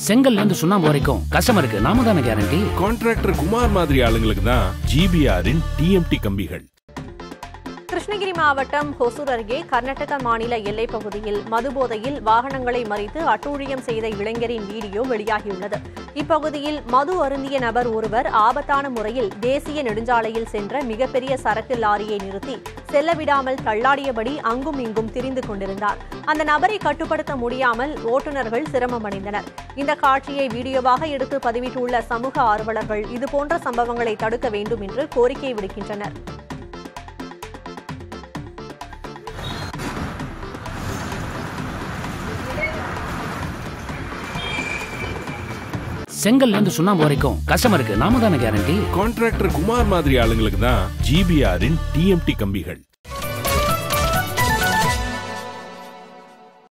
செங்கல்ல இருந்து சுண்ணாம்பு வரைக்கும் கஸ்டமருக்கு நாம தானே கேரண்டி கான்ட்ராக்டர் குமார் மாதிரி ஆளுங்களுக்கு தான் ஜிபிஆரின் டிஎம்டி கம்பிகள் கிருஷ்ணகிரி மாவட்டம் ஹொசூர் அருகே கர்நாடக மாநில எல்லைப் பகுதியில் மதுபோதையில் வாகனங்களை மறித்து அட்டூழியம் செய்த இளைஞரின் வீடியோ வெளியாகியுள்ளது இப்பகுதியில் மது அருந்திய நபர் ஒருவர் ஆபத்தான முறையில் தேசிய நெடுஞ்சாலையில் சென்ற மிகப்பெரிய சரக்கு லாரியை நிறுத்தி செல்ல விடாமல் தள்ளாடியபடி அங்கும் இங்கும் திரிந்து கொண்டிருந்தார் அந்த நபரை கட்டுப்படுத்த முடியாமல் ஓட்டுநர்கள் சிரமமடைந்தனர் இந்த காட்சியை வீடியோவாக எடுத்து பதிவிட்டுள்ள சமூக ஆர்வலர்கள் இதுபோன்ற சம்பவங்களை தடுக்க வேண்டும் என்று கோரிக்கை விடுக்கின்றனர் செங்கல்ல இருந்து சுண்ணாம்பு வரைக்கும் கஸ்டமருக்கு நாம தானே கேரண்டி கான்ட்ராக்டர் குமார் மாதிரி ஆளுங்களுக்கு தான் ஜிபிஆரின் டிஎம்டி கம்பிகள்